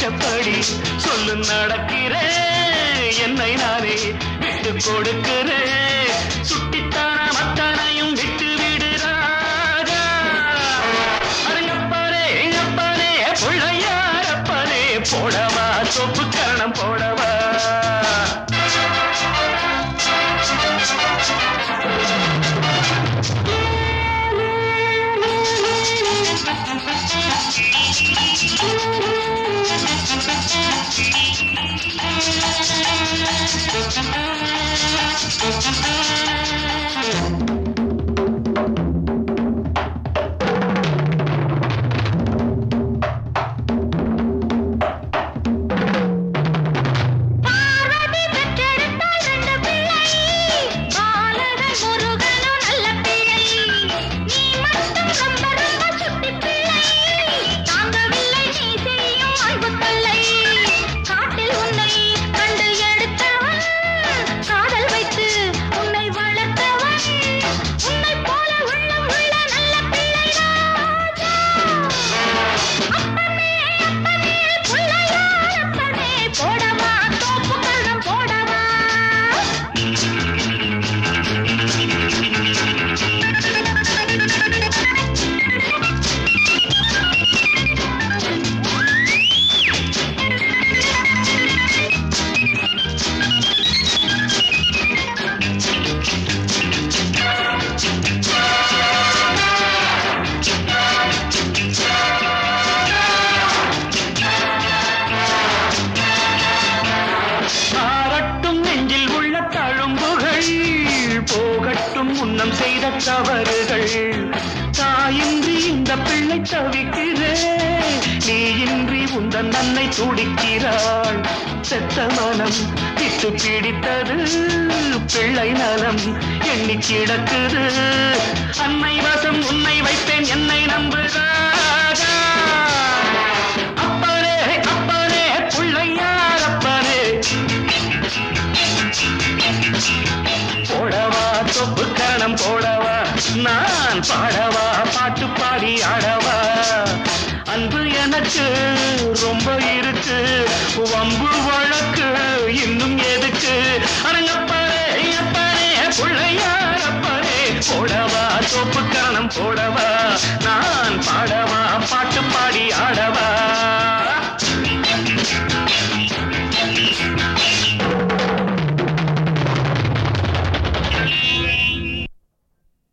இஷ்டப்படி சொல்லு நடக்கிறேன் என்னை நானே விட்டு கொடுக்கிறேன் சுட்டித்தான மத்தனையும் விட்டு விடுறாரா அரங்கப்பாரே எங்கப்பாரே பிள்ளையாரப்பாரே போடவா சொப்பு கரணம் போடவா பார்வதி பெற்றெடுத்தாள் ரெண்டு பிள்ளை பாலகன் முருகனும் நல்ல பிள்ளை நீ மட்டும் ரொம்ப ரொம்ப சுட்டி பிள்ளை தாங்கவில்லை நீ செய்யும் அன்பு தொல்லை காட்டில் உன்னை கண்டு எடுத்தவன் காதல் வைத்து உன்னை வளர்த்தவன் உன்னை போல உள்ளம் உள்ள நல்ல பிள்ளை ராஜா அப்பனே அப்பனே புள்ளையார் அப்பனே போடவா தோப்பு கரணம் போடவா ஆரட்டும் நெஞ்சில் உள்ள தழும்புகள் போகட்டும் முன்னம் செய்த தவறுகள் தாயின்றி இந்த பிள்ளை தவிக்கிறே நீ இன்றி உந்தன் நன்னை துடிக்கிறாள் செத்த மனம் விட்டு பிடித்தது பிள்ளை நலம் எண்ணி கிடக்குது அன்னை வசம் உன்னை வைப்பேன் என்னை நம்புகிறாரா அப்பனே அப்பனே பிள்ளையார் அப்பனே போடவா தொப்பு கரணம் போடவா நான் பாடவா பாட்டு பாடி ஆடவா அன்பு எனக்கு ரொம்ப இருக்கு வம்பு வழக்கு இன்னும் எதுக்கு